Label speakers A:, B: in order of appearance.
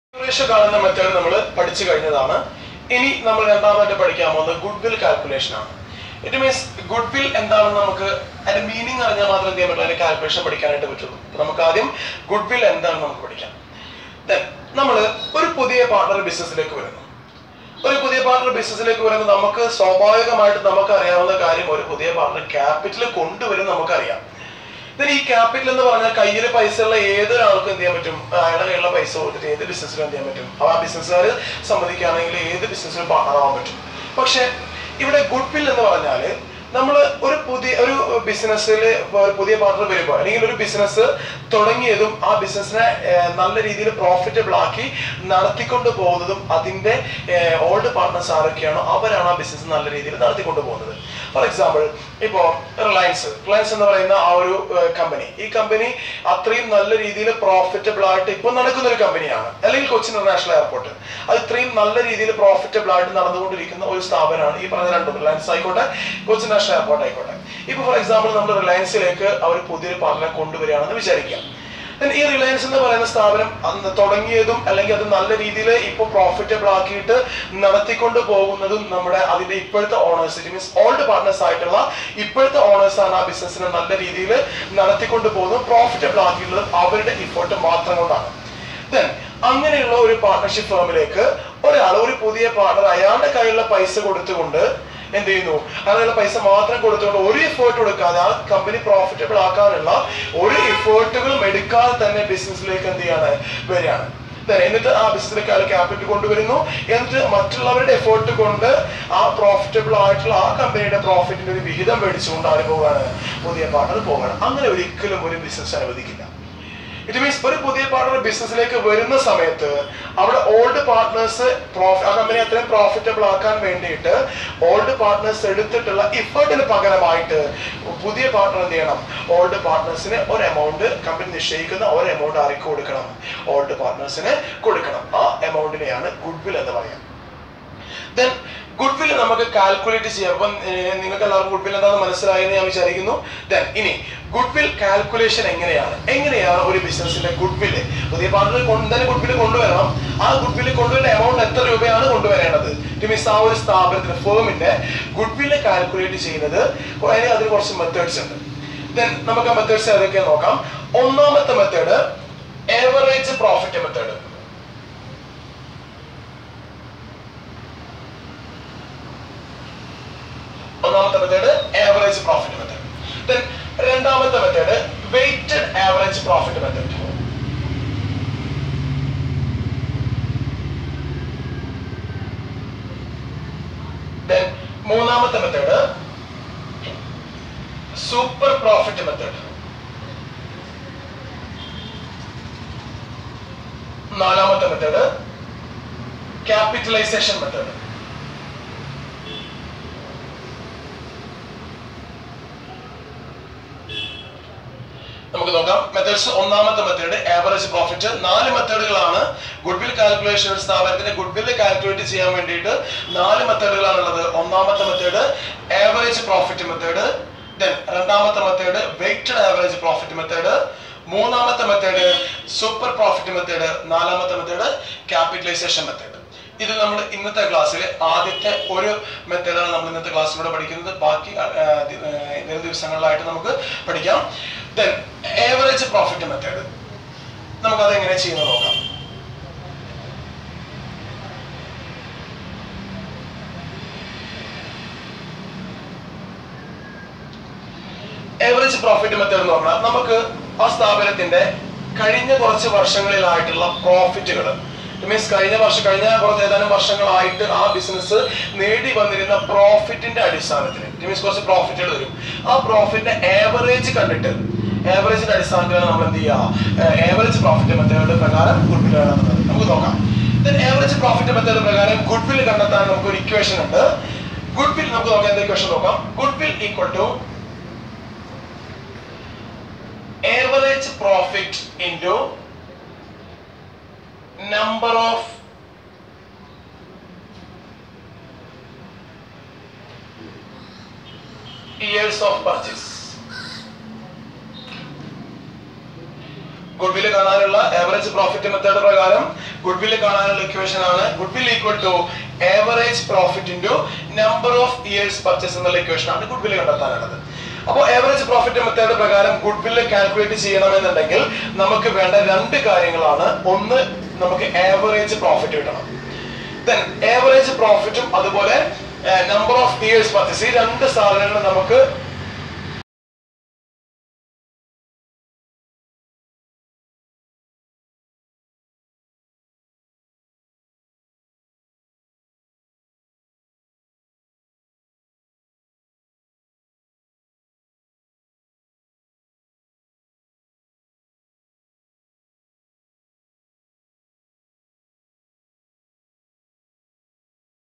A: calculation കാണുന്ന method നമ്മൾ പഠിച്ചു കഴിഞ്ഞതാണ് ഇനി നമ്മൾ രണ്ടാമതായിട്ട് പഠിക്കാൻ പോകുന്നത് ഗുഡ് വിൽ കാൽക്കുലേഷൻ ആണ് ഇറ്റ് മീൻസ് ഗുഡ് വിൽ എന്താണെന്ന് നമുക്ക് അതിന്റെ മീനിങ് അറിഞ്ഞാൽ മാത്രം എന്ത് ചെയ്യാൻ പറ്റുള്ളൂ അതിന്റെ കാൽക്കുലേഷൻ പഠിക്കാനായിട്ട് പറ്റുള്ളൂ അപ്പൊ നമുക്ക് ആദ്യം ഗുഡ് വിൽ എന്താണെന്ന് നമുക്ക് പഠിക്കാം ദെൻ നമ്മൾ ഒരു പുതിയ പാർട്ണർ ബിസിനസ്സിലേക്ക് വരുന്നു ഒരു പുതിയ പാർട്ണർ ബിസിനസ്സിലേക്ക് വരുമ്പോൾ നമുക്ക് സ്വാഭാവികമായിട്ട് നമുക്ക് അറിയാവുന്ന കാര്യം ഒരു പുതിയ പാർട്ണർ ക്യാപിറ്റൽ കൊണ്ടുവരും നമുക്കറിയാം ഇതിന് ഈ ക്യാപിറ്റൽ എന്ന് പറഞ്ഞാൽ കയ്യിൽ പൈസ ഉള്ള ഏതൊരാൾക്കും എന്ത് ചെയ്യാൻ പറ്റും അയാളുടെ കയ്യിലുള്ള പൈസ കൊടുത്തിട്ട് ഏത് ബിസിനസ്സിലും എന്ത് ചെയ്യാൻ പറ്റും അപ്പൊ ആ ബിസിനസ്സുകാർ സമ്മതിക്കുകയാണെങ്കിൽ ഏത് ബിസിനസ്സിലും പാർട്ണർ ആവാൻ പറ്റും പക്ഷെ ഇവിടെ ഗുഡ് വിൽ എന്ന് പറഞ്ഞാല് നമ്മൾ ഒരു പുതിയ ഒരു ബിസിനസ്സിൽ ഒരു പുതിയ പാർട്ണർ വരുമ്പോൾ അല്ലെങ്കിൽ ഒരു ബിസിനസ് തുടങ്ങിയതും ആ ബിസിനസ്സിനെ നല്ല രീതിയിൽ പ്രോഫിറ്റബിൾ ആക്കി നടത്തിക്കൊണ്ട് പോകുന്നതും അതിന്റെ ഓൾഡ് പാർട്ട്നേഴ്സ് ആരൊക്കെയാണോ അവരാണ് ആ ബിസിനസ് നല്ല രീതിയിൽ നടത്തിക്കൊണ്ട് പോകുന്നത് ഫോർ എക്സാമ്പിൾ ഇപ്പോൾ റിലയൻസ് റിലയൻസ് എന്ന് പറയുന്ന ആ ഒരു കമ്പനി ഈ കമ്പനി അത്രയും നല്ല രീതിയിൽ പ്രോഫിറ്റബിൾ ആയിട്ട് ഇപ്പോൾ നടക്കുന്ന ഒരു കമ്പനിയാണ് അല്ലെങ്കിൽ കൊച്ചിൻ ഇന്റർനാഷണൽ എയർപോർട്ട് അത് ഇത്രയും നല്ല രീതിയിൽ പ്രോഫിറ്റബിൾ ആയിട്ട് നടന്നുകൊണ്ടിരിക്കുന്ന ഒരു സ്ഥാപനമാണ് ഈ പറഞ്ഞ രണ്ടും റിലയൻസ് ആയിക്കോട്ടെ കൊച്ചിൻ നാഷണൽ എയർപോർട്ട് ആയിക്കോട്ടെ ഇപ്പൊ ഫോർ എക്സാമ്പിൾ നമ്മൾ റിലയൻസിലേക്ക് അവർ പുതിയൊരു പാർട്ണറെ കൊണ്ടുവരികയാണെന്ന് വിചാരിക്കാം Then ഈ റിലയൻസ് എന്ന് പറയുന്ന സ്ഥാപനം അന്ന് തുടങ്ങിയതും അല്ലെങ്കിൽ അത് നല്ല രീതിയിൽ ഇപ്പൊ പ്രോഫിറ്റബിൾ ആക്കിയിട്ട് നടത്തിക്കൊണ്ട് പോകുന്നതും നമ്മുടെ അതിന്റെ ഇപ്പോഴത്തെ owners it means old partners ആയിട്ടുള്ള ഇപ്പോഴത്തെ ഓണേഴ്സ് ആണ് ആ ബിസിനസ്സിനെ നല്ല രീതിയിൽ നടത്തിക്കൊണ്ട് പോകുന്നതും പ്രോഫിറ്റബിൾ ആക്കിയിട്ടുള്ളതും അവരുടെ ഇഫോർട്ട് മാത്രം കൊണ്ടാണ് ദെൻ അങ്ങനെയുള്ള ഒരു പാർട്ണർഷിപ്പ് ഫേമിലേക്ക് ഒരാൾ ഒരു പുതിയ പാർട്ണർ അയാളുടെ കയ്യിലുള്ള പൈസ കൊടുത്തുകൊണ്ട് എന്ത് ചെയ്യുന്നു അയാളുടെ പൈസ മാത്രം കൊടുത്തുകൊണ്ട് ഒരു എഫേർട്ട് കൊടുക്കാതെ ആ കമ്പനി പ്രോഫിറ്റബിൾ ആക്കാനുള്ള ഒരു എഫേർട്ടുകളും എടുക്കാതെ തന്നെ ബിസിനസ്സിലേക്ക് എന്ത് ചെയ്യാണ് വരികയാണ് Then എന്നിട്ട് ആ ബിസിനസ്സിലേക്ക് അയാൾ ക്യാപിറ്റൽ കൊണ്ടുവരുന്നു എന്നിട്ട് മറ്റുള്ളവരുടെ എഫേർട്ട് കൊണ്ട് ആ പ്രോഫിറ്റബിൾ ആയിട്ടുള്ള ആ കമ്പനിയുടെ പ്രോഫിറ്റിന്റെ ഒരു വിഹിതം മേടിച്ചുകൊണ്ട് ആര് പോവാണ് പുതിയ പാർട്ണർ പോവാണ് അങ്ങനെ ഒരിക്കലും ഒരു ബിസിനസ് അനുവദിക്കില്ല ഇറ്റ് മീൻസ് ഒരു പുതിയ പാർട്ണർ ബിസിനസ്സിലേക്ക് വരുന്ന സമയത്ത് അവിടെ ഓൾഡ് പാർട്ട്നേഴ്സ് ആ കമ്പനി അത്രയും പ്രോഫിറ്റബിൾ ആക്കാൻ വേണ്ടിയിട്ട് ഓൾഡ് പാർട്ട്നേഴ്സ് എടുത്തിട്ടുള്ള ഇഫേർട്ടിന് പകരമായിട്ട് പുതിയ പാർട്ണർ എന്ത് ചെയ്യണം ഓൾഡ് പാർട്ട്നേഴ്സിന് ഒരു എമൗണ്ട് കമ്പനി നിശ്ചയിക്കുന്ന ഒരു എമൗണ്ട് ആർക്ക് കൊടുക്കണം ഓൾഡ് പാർട്ട്നേഴ്സിന് കൊടുക്കണം ആ എമൗണ്ടിനെയാണ് ഗുഡ് വിൽ എന്ന് പറയാം ദെൻ ഗുഡ് വിൽ നമുക്ക് കാൽക്കുലേറ്റ് ചെയ്യാം അപ്പം ഏർ, നിങ്ങൾക്ക് എല്ലാവർക്കും ഗുഡ് വിൽ എന്താണെന്ന് മനസ്സിലായെന്ന് ഞാൻ വിചാരിക്കുന്നു ദെൻ ഇനി ഗുഡ് വിൽ കാൽക്കുലേഷൻ എങ്ങനെയാണ് എങ്ങനെയാണ് ഒരു ബിസിനസിന്റെ ഗുഡ് വില് പുതിയ പാർട്ണർ തന്നെ ഗുഡ് വിൽ കൊണ്ടുവരണം ആ ഗുഡ് വിൽ കൊണ്ടുവരുന്ന എമൗണ്ട് എത്ര രൂപയാണ് കൊണ്ടുവരേണ്ടത് ടു മീൻസ് ആ ഒരു സ്ഥാപനത്തിന്റെ ഫേമിന്റെ ഗുഡ് വില്ല് കാൽക്കുലേറ്റ് ചെയ്യുന്നത് അതിന് അതിന് കുറച്ച് മെത്തേഡ്സ് ഉണ്ട് ദെൻ നമുക്ക് ആ മെത്തേഡ്സ് ഏതൊക്കെ നോക്കാം ഒന്നാമത്തെ മെത്തേഡ് ഏവറേജ് പ്രോഫിറ്റ് മെത്തേഡ് ഒന്നാമത്തെ method average profit method then രണ്ടാമത്തെ method weighted average profit method then മൂന്നാമത്തെ മെത്തേഡ് സൂപ്പർ പ്രോഫിറ്റ് മെത്തേഡ് നാലാമത്തെ മെത്തേഡ് ക്യാപിറ്റലൈസേഷൻ മെത്തേഡ് നമുക്ക് നോക്കാം മെത്തേഡ്സ് ഒന്നാമത്തെ മെത്തേഡ് ആവറേജ് പ്രോഫിറ്റ് നാല് മെത്തേഡുകളാണ് ഗുഡ് വിൽ കാൽക്കുലേഷൻ ഒരു സ്ഥാപനത്തിന്റെ ഗുഡ് വിൽ കാൽക്കുലേറ്റ് ചെയ്യാൻ വേണ്ടിയിട്ട് നാല് മെത്തേഡുകളാണ് ഉള്ളത് ഒന്നാമത്തെ method average profit method then രണ്ടാമത്തെ method weighted average profit method മൂന്നാമത്തെ മെത്തേഡ് സൂപ്പർ പ്രോഫിറ്റ് മെത്തേഡ് നാലാമത്തെ മെത്തേഡ് ക്യാപിറ്റലൈസേഷൻ മെത്തേഡ് ഇത് നമ്മൾ ഇന്നത്തെ ക്ലാസ്സിൽ ആദ്യത്തെ ഒരു മെത്തേഡാണ് നമ്മൾ ഇന്നത്തെ ക്ലാസ്സിലൂടെ പഠിക്കുന്നത് ബാക്കി ആ, ആ, ദി- ആ, വരും ദിവസങ്ങളിലായിട്ട് നമുക്ക് പഠിക്കാം ദെൻ ഏവറേജ് പ്രോഫിറ്റ് മെത്തേഡ് നമുക്കത് എങ്ങനെ ചെയ്യുന്നത് നോക്കാം ഏവറേജ് പ്രോഫിറ്റ് മെത്തേഡ് എന്ന് പറഞ്ഞാൽ നമുക്ക് ആ സ്ഥാപനത്തിന്റെ കഴിഞ്ഞ കുറച്ച് വർഷങ്ങളിലായിട്ടുള്ള പ്രോഫിറ്റുകൾ മീൻസ് കഴിഞ്ഞ വർഷം കഴിഞ്ഞ കുറച്ച് ഏതാനും വർഷങ്ങളായിട്ട് ആ ബിസിനസ് നേടി വന്നിരുന്ന പ്രോഫിറ്റിന്റെ അടിസ്ഥാനത്തിൽ മീൻസ് കുറച്ച് പ്രോഫിറ്റുകൾ വരും ആ പ്രോഫിറ്റിന്റെ ആവറേജ് കണ്ടിട്ട് ആവറേജിന്റെ അടിസ്ഥാനത്തിലാണ് നമ്മൾ എന്ത് ചെയ്യുക ആവറേജ് പ്രോഫിറ്റ് മെത്തേഡ് പ്രകാരം ഗുഡ് വിൽ കണ്ടെത്തുന്നത് നമുക്ക് നോക്കാം ആവറേജ് പ്രോഫിറ്റ് മെത്തേഡ് പ്രകാരം ഗുഡ് വിൽ കണ്ടെത്താൻ നമുക്ക് ഒരു ഇക്വേഷൻ ഉണ്ട് ഗുഡ് വിൽ നമുക്ക് നോക്കാം എന്താ ഇക്വേഷൻ നോക്കാം goodwill equal to average profit into number of years of purchase goodwill കാണാനുള്ള ആവറേജ് പ്രോഫിറ്റ് മെത്തേഡ് പ്രകാരം ഗുഡ് വില്ല് കാണാനുള്ള ഇക്വേഷൻ ആണ് goodwill equal to average profit into number of years purchase എന്നുള്ള equation ആണ് goodwill കണ്ടെത്താനുള്ളത് അപ്പോൾ average profit method പ്രകാരം goodwill calculate ചെയ്യണമെന്നുണ്ടെങ്കിൽ നമുക്ക് വേണ്ട രണ്ട് കാര്യങ്ങളാണ് ഒന്ന് നമുക്ക് ആവറേജ് പ്രോഫിറ്റ് കിട്ടണം ദെൻ ആവറേജ് പ്രോഫിറ്റും അതുപോലെ നമ്പർ ഓഫ് ഇയേഴ്സ് പർച്ചേസ് ഈ രണ്ട് സാധനങ്ങൾ നമുക്ക്